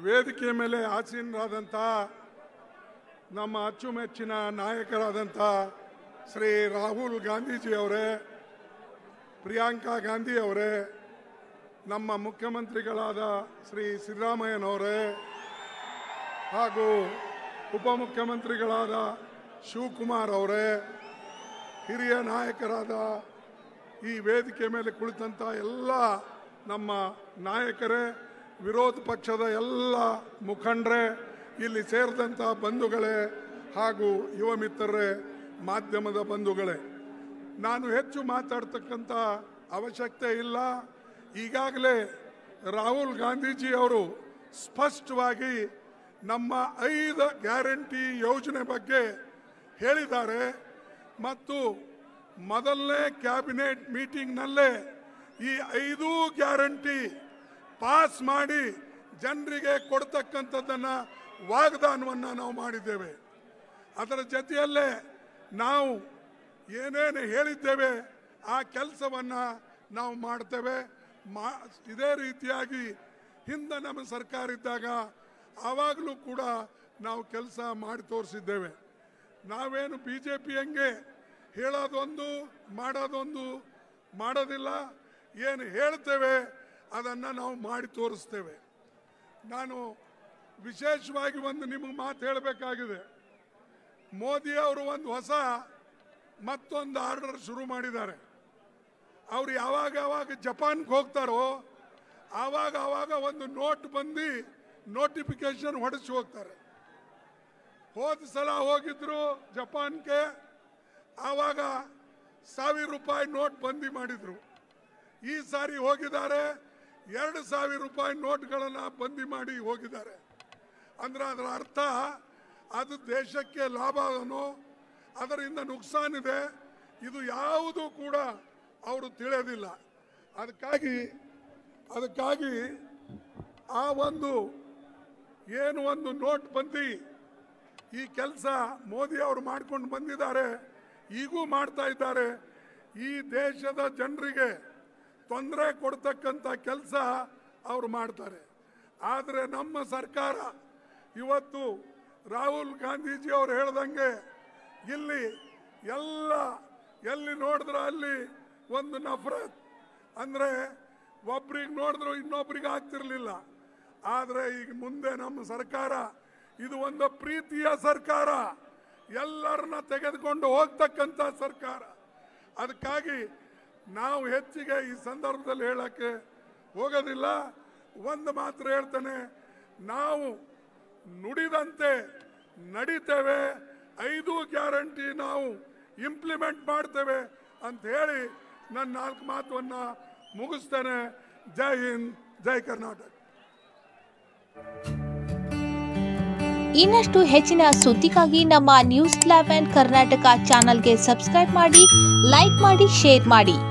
ವೇದಿಕೆ ಮೇಲೆ ಆಸೀನರಾದಂಥ ನಮ್ಮ ಅಚ್ಚುಮೆಚ್ಚಿನ ನಾಯಕರಾದಂಥ ಶ್ರೀ ರಾಹುಲ್ ಗಾಂಧೀಜಿ ಅವರೇ ಪ್ರಿಯಾಂಕಾ ಗಾಂಧಿ ಅವರೇ ನಮ್ಮ ಮುಖ್ಯಮಂತ್ರಿಗಳಾದ ಶ್ರೀ ಸಿದ್ದರಾಮಯ್ಯನವರೇ ಹಾಗೂ ಉಪಮುಖ್ಯಮಂತ್ರಿಗಳಾದ ಶಿವಕುಮಾರ್ ಅವರೇ ಹಿರಿಯ ನಾಯಕರಾದ ಈ ವೇದಿಕೆ ಮೇಲೆ ಕುಳಿತಂಥ ಎಲ್ಲ ನಮ್ಮ ನಾಯಕರೇ ವಿರೋಧ ಪಕ್ಷದ ಎಲ್ಲ ಮುಖಂಡರೇ ಇಲ್ಲಿ ಸೇರಿದಂಥ ಬಂಧುಗಳೇ ಹಾಗೂ ಯುವ ಮಿತ್ರರೇ ಮಾಧ್ಯಮದ ಬಂಧುಗಳೇ ನಾನು ಹೆಚ್ಚು ಮಾತಾಡ್ತಕ್ಕಂಥ ಅವಶ್ಯಕತೆ ಇಲ್ಲ ಈಗಾಗಲೇ ರಾಹುಲ್ ಗಾಂಧೀಜಿ ಅವರು ಸ್ಪಷ್ಟವಾಗಿ ನಮ್ಮ ಐದು ಗ್ಯಾರಂಟಿ ಯೋಜನೆ ಬಗ್ಗೆ ಹೇಳಿದ್ದಾರೆ ಮತ್ತು ಮೊದಲನೇ ಕ್ಯಾಬಿನೆಟ್ ಮೀಟಿಂಗ್ನಲ್ಲೇ ಈ ಐದೂ ಗ್ಯಾರಂಟಿ ಪಾಸ್ ಮಾಡಿ ಜನರಿಗೆ ಕೊಡ್ತಕ್ಕಂಥದ್ದನ್ನು ವಾಗ್ದಾನವನ್ನು ನಾವು ಮಾಡಿದ್ದೇವೆ ಅದರ ಜೊತೆಯಲ್ಲೇ ನಾವು ಏನೇನು ಹೇಳಿದ್ದೇವೆ ಆ ಕೆಲಸವನ್ನು ನಾವು ಮಾಡ್ತೇವೆ ಮಾ ಇದೇ ರೀತಿಯಾಗಿ ಹಿಂದೆ ನಮ್ಮ ಸರ್ಕಾರ ಇದ್ದಾಗ ಆವಾಗಲೂ ಕೂಡ ನಾವು ಕೆಲಸ ಮಾಡಿ ತೋರಿಸಿದ್ದೇವೆ ನಾವೇನು ಬಿ ಜೆ ಪಿ ಹಂಗೆ ಹೇಳೋದೊಂದು ಮಾಡೋದೊಂದು ಮಾಡೋದಿಲ್ಲ ಏನು ಹೇಳ್ತೇವೆ ಅದನ್ನು ನಾವು ಮಾಡಿ ತೋರಿಸ್ತೇವೆ ನಾನು ವಿಶೇಷವಾಗಿ ಒಂದು ನಿಮಗೆ ಮಾತು ಹೇಳಬೇಕಾಗಿದೆ ಮೋದಿ ಅವರು ಒಂದು ಹೊಸ ಮತ್ತೊಂದು ಆರ್ಡರ್ ಶುರು ಮಾಡಿದ್ದಾರೆ ಅವ್ರು ಯಾವಾಗ ಯಾವಾಗ ಜಪಾನ್ಗೆ ಹೋಗ್ತಾರೋ ಆವಾಗ ಆವಾಗ ಒಂದು ನೋಟ್ ಬಂದು ನೋಟಿಫಿಕೇಶನ್ ಹೊಡೆಸಿ ಹೋಗ್ತಾರೆ ಹೋದ ಸಲ ಹೋಗಿದ್ರು ಜಪಾನ್ಗೆ ಆವಾಗ ಸಾವಿರ ರೂಪಾಯಿ ನೋಟ್ ಬಂದಿ ಮಾಡಿದ್ರು ಈ ಸಾರಿ ಹೋಗಿದ್ದಾರೆ ಎರಡು ಸಾವಿರ ರೂಪಾಯಿ ನೋಟ್ಗಳನ್ನು ಬಂದಿ ಮಾಡಿ ಹೋಗಿದ್ದಾರೆ ಅಂದ್ರೆ ಅದರ ಅರ್ಥ ಅದು ದೇಶಕ್ಕೆ ಲಾಭ ಅದನ್ನು ಅದರಿಂದ ನುಕ್ಸಾನಿದೆ ಇದು ಯಾವುದು ಕೂಡ ಅವರು ತಿಳಿಯೋದಿಲ್ಲ ಅದಕ್ಕಾಗಿ ಅದಕ್ಕಾಗಿ ಆ ಒಂದು ಏನು ಒಂದು ನೋಟ್ ಬಂದಿ ಈ ಕೆಲಸ ಮೋದಿ ಅವರು ಮಾಡ್ಕೊಂಡು ಬಂದಿದ್ದಾರೆ ಈಗೂ ಮಾಡ್ತಾ ಇದ್ದಾರೆ ಈ ದೇಶದ ಜನರಿಗೆ ತೊಂದರೆ ಕೊಡ್ತಕ್ಕಂಥ ಕೆಲಸ ಅವರು ಮಾಡ್ತಾರೆ ಆದರೆ ನಮ್ಮ ಸರ್ಕಾರ ಇವತ್ತು ರಾಹುಲ್ ಗಾಂಧೀಜಿ ಅವರು ಹೇಳ್ದಂಗೆ ಇಲ್ಲಿ ಎಲ್ಲ ಎಲ್ಲಿ ನೋಡಿದ್ರೆ ಅಲ್ಲಿ ಒಂದು ನಫರತ್ ಅಂದರೆ ಒಬ್ರಿಗೆ ನೋಡಿದ್ರು ಇನ್ನೊಬ್ರಿಗೆ ಆಗ್ತಿರ್ಲಿಲ್ಲ ಆದರೆ ಈಗ ಮುಂದೆ ನಮ್ಮ ಸರ್ಕಾರ ಇದು ಒಂದು ಪ್ರೀತಿಯ ಸರ್ಕಾರ ಎಲ್ಲರನ್ನ ತೆಗೆದುಕೊಂಡು ಹೋಗ್ತಕ್ಕಂಥ ಸರ್ಕಾರ ಅದಕ್ಕಾಗಿ ನಾವು ಹೆಚ್ಚಿಗೆ ಈ ಸಂದರ್ಭದಲ್ಲಿ ಹೇಳಕ್ಕೆ ಹೋಗೋದಿಲ್ಲ ಒಂದು ಮಾತ್ರ ಹೇಳ್ತೇನೆ ನಾವು ನುಡಿದಂತೆ ನಡೀತೇವೆ ಐದು ಗ್ಯಾರಂಟಿ ನಾವು ಇಂಪ್ಲಿಮೆಂಟ್ ಮಾಡ್ತೇವೆ ಅಂತ ಹೇಳಿ ನನ್ನ ನಾಲ್ಕು ಮಾತನ್ನು ಮುಗಿಸ್ತೇನೆ ಜೈ ಹಿಂದ್ ಜೈ ಕರ್ನಾಟಕ ಇನ್ನಷ್ಟು ಹೆಚ್ಚಿನ ಸುದ್ದಿಗಾಗಿ ನಮ್ಮ ನ್ಯೂಸ್ ಲೆವೆನ್ ಕರ್ನಾಟಕ ಚಾನಲ್ಗೆ ಸಬ್ಸ್ಕ್ರೈಬ್ ಮಾಡಿ ಲೈಕ್ ಮಾಡಿ ಶೇರ್ ಮಾಡಿ